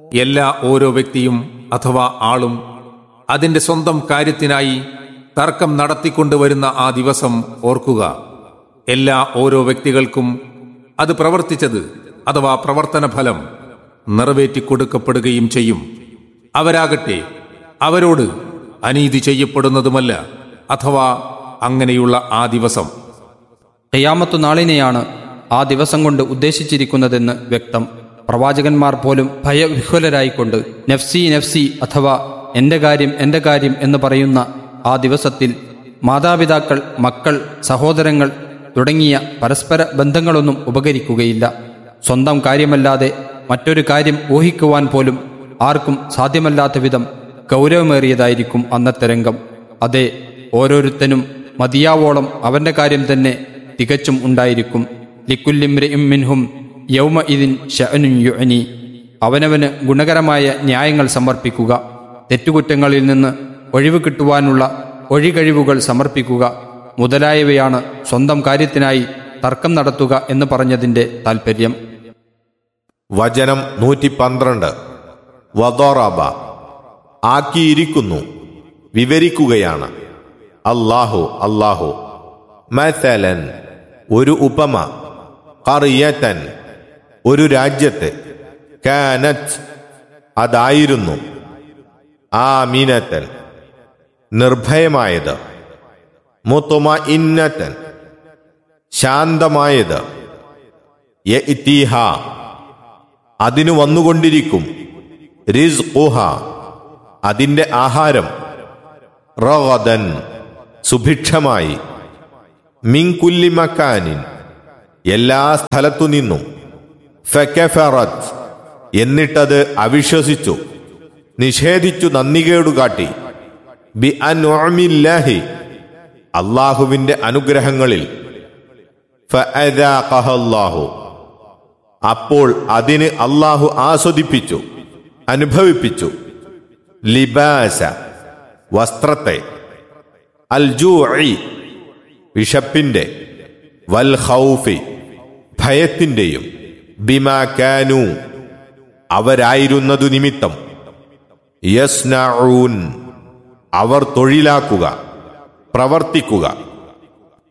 എല്ലാ ഓരോ വ്യക്തിയും അഥവാ ആളും അതിന്റെ സ്വന്തം കാര്യത്തിനായി തർക്കം നടത്തിക്കൊണ്ടുവരുന്ന ആ ദിവസം ഓർക്കുക എല്ലാ ഓരോ വ്യക്തികൾക്കും അത് പ്രവർത്തിച്ചത് അഥവാ പ്രവർത്തന ഫലം നിറവേറ്റിക്കൊടുക്കപ്പെടുകയും ചെയ്യും അവരാകട്ടെ അവരോട് അനീതി ചെയ്യപ്പെടുന്നതുമല്ല അഥവാ അങ്ങനെയുള്ള ആ ദിവസം ഖിയാമത്തു നാളിനെയാണ് ആ ദിവസം കൊണ്ട് ഉദ്ദേശിച്ചിരിക്കുന്നതെന്ന് വ്യക്തം പ്രവാചകന്മാർ പോലും ഭയവിഹ്വലരായിക്കൊണ്ട് നഫ്സി നഫ്സി അഥവാ എന്റെ കാര്യം എന്റെ കാര്യം എന്ന് പറയുന്ന ആ ദിവസത്തിൽ മാതാപിതാക്കൾ മക്കൾ സഹോദരങ്ങൾ തുടങ്ങിയ പരസ്പര ബന്ധങ്ങളൊന്നും ഉപകരിക്കുകയില്ല സ്വന്തം കാര്യമല്ലാതെ മറ്റൊരു കാര്യം ഊഹിക്കുവാൻ പോലും ആർക്കും സാധ്യമല്ലാത്ത വിധം ഗൗരവമേറിയതായിരിക്കും അന്നത്തെ രംഗം അതെ ഓരോരുത്തനും മതിയാവോളം അവന്റെ കാര്യം തന്നെ തികച്ചും ഉണ്ടായിരിക്കും ലിക്കുല്ലിംറിം മിൻഹും യൗമ ഇതിൻ ഷഅനുൻ യുഅനി അവനവന് ഗുണകരമായ ന്യായങ്ങൾ സമർപ്പിക്കുക തെറ്റുകുറ്റങ്ങളിൽ നിന്ന് ഒഴിവ് കിട്ടുവാനുള്ള ഒഴികഴിവുകൾ സമർപ്പിക്കുക മുതലായവയാണ് സ്വന്തം കാര്യത്തിനായി തർക്കം നടത്തുക എന്ന് പറഞ്ഞതിന്റെ താൽപ്പര്യം വചനം നൂറ്റി പന്ത്രണ്ട് വദോറാബ ആക്കിയിരിക്കുന്നു വിവരിക്കുകയാണ് അല്ലാഹു അല്ലാഹു മസലൻ ഒരു ഉപമ കറിയത്തൻ ഒരു രാജ്യത്ത് കാനത്ത് അതായിരുന്നു ആമീനത്തൻ നിർഭയമായത് മുത്തുമ ഇന്നത്തൻ ശാന്തമായത് യഇതീഹ അതിനു വന്നുകൊണ്ടിരിക്കും റിസ്ഖുഹ അതിന്റെ ആഹാരം റഗദൻ സുഭിക്ഷമായി മിങ്കുല്ലി മക്കാനിൻ എല്ലാ സ്ഥലത്തു നിന്നും ഫെക്കഫറത്ത് എന്നിട്ടത് അവിശ്വസിച്ചു നിഷേധിച്ചു നന്ദികേടുകാട്ടി ബി അൻഉമില്ലാഹി അള്ളാഹുവിന്റെ അനുഗ്രഹങ്ങളിൽ ഫഅദാഖഹല്ലാഹു അപ്പോൾ അതിന് അള്ളാഹു ആസ്വദിപ്പിച്ചു അനുഭവിപ്പിച്ചു ലിബാസ വസ്ത്രത്തെ അൽ ജൂഇ വിഷപ്പിന്റെ വൽ ഖൗഫി ഭയത്തിന്റെയും ബിമാ കാനു അവരായിരുന്നതു നിമിത്തം യസ്നഊൻ അവർ തൊഴിലാക്കുക പ്രവർത്തിക്കുക